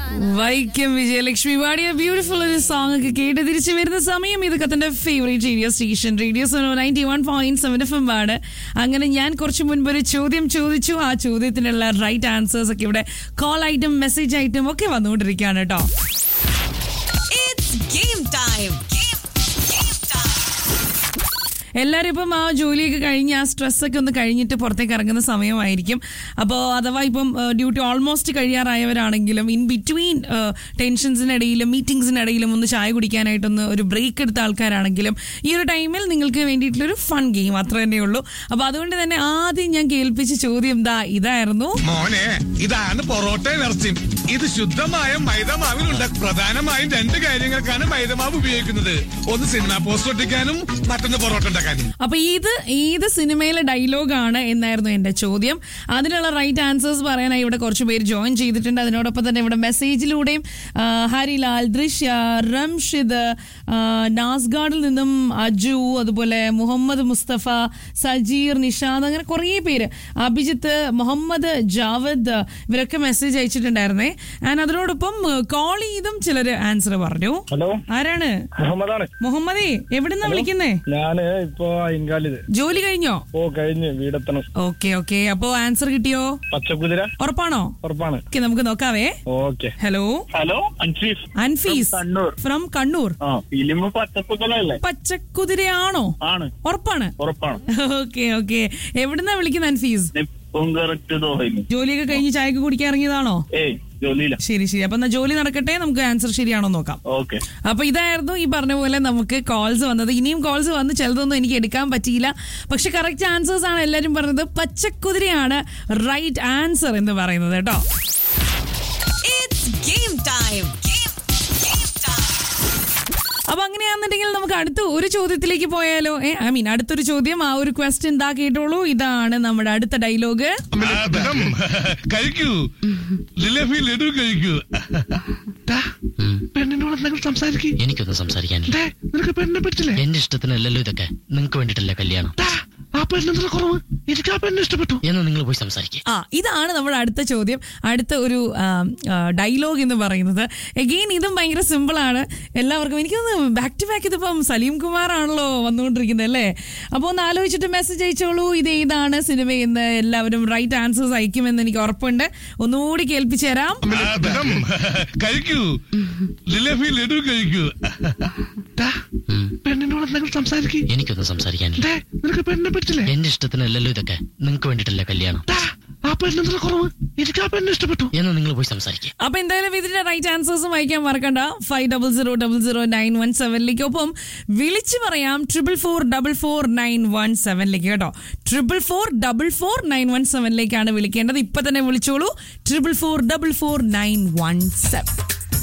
വൈക്കം വിജയലക്ഷ്മി പാടിയ ബ്യൂട്ടിഫുൾ ഒരു സോങ് ഒക്കെ കേട്ട് തിരിച്ചു വരുന്ന സമയം ഇതൊക്കെ തന്റെ favourite radio station radio Suno ninety one point seven F M ആണ് അങ്ങനെ ഞാൻ കുറച്ച് മുൻപ് ഒരു ചോദ്യം ചോദിച്ചു ആ ചോദ്യത്തിനുള്ള റൈറ്റ് ആൻസേഴ്സ് ഒക്കെ ഇവിടെ കോൾ ആയിട്ടും മെസ്സേജ് ആയിട്ടും ഒക്കെ വന്നുകൊണ്ടിരിക്കുകയാണ് കേട്ടോ It's game time. Game, game time. എല്ലാവരും ഇപ്പം ആ ജോലിയൊക്കെ കഴിഞ്ഞ് ആ സ്ട്രെസ്സൊക്കെ ഒന്ന് കഴിഞ്ഞിട്ട് പുറത്തേക്ക് ഇറങ്ങുന്ന സമയമായിരിക്കും അപ്പോൾ അഥവാ ഇപ്പം ഡ്യൂട്ടി ഓൾമോസ്റ്റ് കഴിയാറായവരാണെങ്കിലും ഇൻ ബിറ്റ്വീൻ ടെൻഷൻസിനിടയിലും മീറ്റിംഗ്സിനിടയിലും ഒന്ന് ചായ കുടിക്കാനായിട്ടൊന്ന് ഒരു ബ്രേക്ക് എടുത്ത ആൾക്കാരാണെങ്കിലും ഈ ഒരു ടൈമിൽ നിങ്ങൾക്ക് വേണ്ടിയിട്ടുള്ളൊരു ഫൺ ഗെയിം അത്ര തന്നെ ഉള്ളൂ അപ്പോൾ അതുകൊണ്ട് തന്നെ ആദ്യം ഞാൻ കേൾപ്പിച്ച ചോദ്യം ദാ ഇതായിരുന്നു മോനെ ഇതാണ് പൊറോട്ടയും ഇറച്ചിയും ഇത് ശുദ്ധമായ മൈദമാവിലുണ്ട് പ്രധാനമായും രണ്ട് കാര്യങ്ങൾക്കാണ് മൈദമാവ് ഉപയോഗിക്കുന്നത് ഒന്ന് സിനിമ പോസ്റ്റ് ഒട്ടിക്കാനും മറ്റൊന്ന് പൊറോട്ട ഉണ്ടാക്കാനും അപ്പൊ ഇത് ഏത് സിനിമയിലെ ഡയലോഗാണ് എന്നായിരുന്നു എന്റെ ചോദ്യം അതിനുള്ള റൈറ്റ് ആൻസേഴ്സ് പറയാനായി ഇവിടെ കുറച്ച് പേര് ജോയിൻ ചെയ്തിട്ടുണ്ട് അതിനോടൊപ്പം തന്നെ ഇവിടെ മെസ്സേജിലൂടെയും ആ, ഹരിലാൽ ദൃശ്യ റംഷിദ് ആ, നാസ്ഗാഡിൽ നിന്നും അജു അതുപോലെ മുഹമ്മദ് മുസ്തഫ സജീർ നിഷാദ് അങ്ങനെ കുറേ പേര് അഭിജിത്ത് മുഹമ്മദ് ജാവദ് ഇവരൊക്കെ മെസ്സേജ് അയച്ചിട്ടുണ്ടായിരുന്നേ ആൻഡ് അതിനോടൊപ്പം കോൾ ചെയ്തും ചിലര് ആൻസർ പറഞ്ഞു ഹലോ ആരാണ് മുഹമ്മദാണ് മുഹമ്മദേ എവിടുന്നാ വിളിക്കുന്നേ ഞാന് ഇപ്പൊ ഇൻകാലിത് ജോലി കഴിഞ്ഞോ ഓ കഴിഞ്ഞ് വീടെത്തണം ഓക്കെ ഓക്കെ അപ്പോ ആൻസർ കിട്ടിയോ പച്ചക്കുതിര ഉറപ്പാണോ ഉറപ്പാണ് ഓക്കെ നമുക്ക് നോക്കാവേ okay hello hello Ansheef Anfees Kannur from Kannur ആ ഫിലിം പച്ചപ്പുതലല്ലേ പച്ചക്കുതിരയാണോ ആണ് ഉറപ്പാണ് ഉറപ്പാണ് ഓക്കെ ഓക്കെ എവിടുന്നാ വിളിക്കുന്ന അൻഫീസ് ഇപ്പം കറക്റ്റ് തോന്നുന്നു ജോലിയൊക്കെ കഴിഞ്ഞ് ചായക്ക് കുടിക്കാൻ ഇറങ്ങിയതാണോ ഏയ് ജോലിയില്ല ശരി ശരി അപ്പൊ എന്നാ ജോലി നടക്കട്ടെ നമുക്ക് ആൻസർ ശരിയാണോ നോക്കാം ഓക്കെ അപ്പൊ ഇതായിരുന്നു ഈ പറഞ്ഞ പോലെ നമുക്ക് കോൾസ് വന്നത് ഇനിയും കോൾസ് വന്ന് ചിലതൊന്നും എനിക്ക് എടുക്കാൻ പറ്റിയില്ല പക്ഷെ കറക്റ്റ് ആൻസേഴ്സ് ആണ് എല്ലാരും പറഞ്ഞത് പച്ചക്കുതിരയാണ് റൈറ്റ് ആൻസർ എന്ന് പറയുന്നത് കേട്ടോ It's game time. Game, game time. അപ്പൊ അങ്ങനെയാണെന്നുണ്ടെങ്കിൽ നമുക്ക് അടുത്ത ഒരു ചോദ്യത്തിലേക്ക് പോയാലോ ഏ ഐ മീൻ അടുത്തൊരു ചോദ്യം ആ ഒരു ക്വസ്റ്റ്യൻ എന്താ കേട്ടോളൂ ഇതാണ് നമ്മുടെ അടുത്ത ഡയലോഗ് ആദം, കഴിക്കൂ ജിലേബി ലഡു കഴിക്കൂ ടാ, പെണ്ണിനോട് എന്തെങ്കിലും സംസാരിക്കും എനിക്കൊന്നും സംസാരിക്കാനില്ല നിനക്ക് പെണ്ണിനെ പറ്റില്ലേ എന്റെ ഇഷ്ടത്തിനല്ലല്ലോ ഇതൊക്കെ നിങ്ങൾക്ക് വേണ്ടിട്ടല്ലേ കല്യാണം ടാ, ആ പെണ്ണെന്താ കുറവ് എനിക്ക് ആ പെണ്ണിനെ ഇഷ്ടപ്പെട്ടു എന്ന് നിങ്ങൾ പോയി സംസാരിക്കുക ആ ഇതാണ് നമ്മുടെ അടുത്ത ചോദ്യം അടുത്ത ഒരു ഡയലോഗ് എന്ന് പറയുന്നത് എഗെയിൻ ഇതും ഭയങ്കര സിമ്പിൾ ആണ് എല്ലാവർക്കും എനിക്കൊന്ന് ബാക്ക് ടു ബാക്ക് ഇതിപ്പം സലീം കുമാർ ആണല്ലോ വന്നുകൊണ്ടിരിക്കുന്നത് അല്ലേ അപ്പോൾ ഒന്ന് ആലോചിച്ചിട്ട് മെസ്സേജ് അയച്ചോളൂ ഇത് ഏതാണ് സിനിമ എന്ന് എല്ലാവരും റൈറ്റ് ആൻസേഴ്സ് അയക്കുമെന്ന് എനിക്ക് ഉറപ്പുണ്ട് ഒന്നുകൂടി കേൾപ്പിച്ചു തരാം ആദം, കഴിക്കൂ ജിലേബി ലഡു കഴിക്കൂ ടാ, പെണ്ണിനോട് എന്തെങ്കിലും സംസാരിക്കും എനിക്കൊന്നും സംസാരിക്കാനില്ല നിനക്ക് പെണ്ണിനെ പറ്റില്ലേ എന്റെ ഇഷ്ടത്തിനല്ലല്ലോ ഇതൊക്കെ നിങ്ങൾക്ക് വേണ്ടിട്ടല്ലേ കല്യാണം ടാ, ആ പെണ്ണെന്താ കുറവ് എനിക്ക് ആ പെണ്ണിനെ ഇഷ്ടപ്പെട്ടു എന്ന് നിങ്ങൾ പോയി സംസാരിക്കുക അപ്പൊ എന്തായാലും ഇതിന്റെ റൈറ്റ് ആൻസേഴ്സും അയക്കാൻ മറക്കണ്ട five double zero double zero nine one സെവനിലേക്ക് ഒപ്പം വിളിച്ചു പറയാം triple four double four nine one സെവനിലേക്ക് കേട്ടോ triple four double four nine one സെവനിലേക്കാണ് വിളിക്കേണ്ടത് ഇപ്പൊ തന്നെ വിളിച്ചോളൂ triple four double four nine one seven